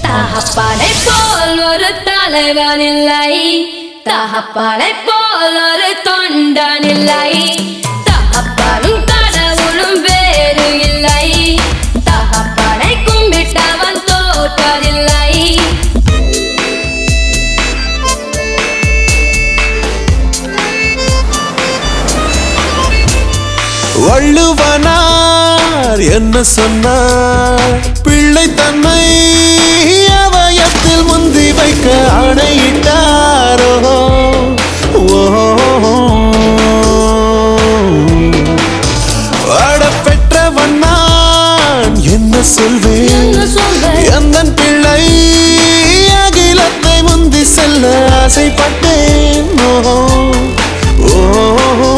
தகப்பனை போல் ஒரு தலைவன் இல்லை தகப்பனை போல் ஒரு தொண்டன் இல்லை தகப்பனும் கடவுளும் வேறு இல்லை தகப்பனை கும்பிட்டவன் தோற்றதில்லை வள்ளுவனார் என்ன சொன்னார் பிள்ளை தன்னை அவயத்தில் முந்தி வைக்க ஆணையிட்டாரோ வாட பெற்றவன் நான் என்ன சொல்வேன் என்ன சொல்வேன்? எந்தன் பிள்ளை அகிலத்தை முந்தி செல்ல ஆசைப்பட்டேன் ஓ ஓ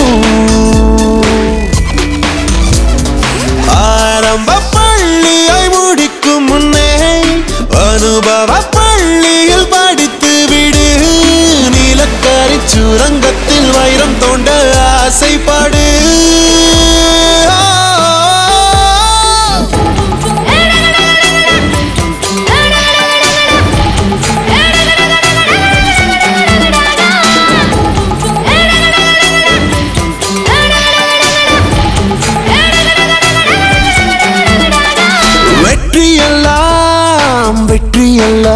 ஆரம்ப பள்ளியை முடிக்கும் முன்னே அனுபவ பள்ளியில் படித்து விடு நீலக்கரி சுரங்கத்தில் வைரம் தோண்ட ஆசைப்படு வெற்றியெல்லாம் வெற்றியல்ல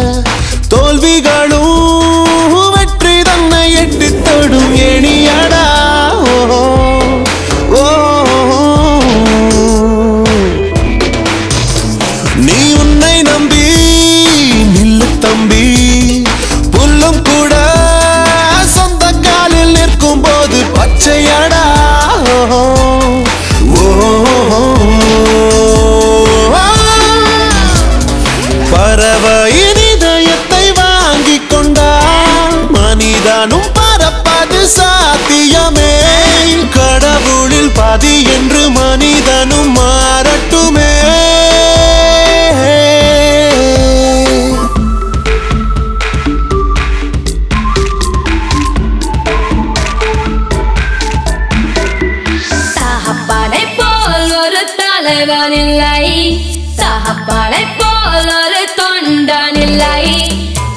தோல்விகளும் வெற்றி தன்னை எட்டி தொடும் எணியடா ஓ, ஓ, நீ உன்னை நம்பி நில்லு தம்பி புல்லும் கூட சொந்த காலில் நிற்கும் போது பச்சையடா ஓ, ஓ, பறவையின் இதயத்தை வாங்கிக் கொண்டால் மனிதனும் பறப்பது சாத்தியமே கடவுளில் பாதி என்று மனிதனும் மாறட்டுமே தகப்பனை போல் ஒரு தலைவன் இல்லை தகப்பனை போல் ஒரு தொண்டன் இல்லை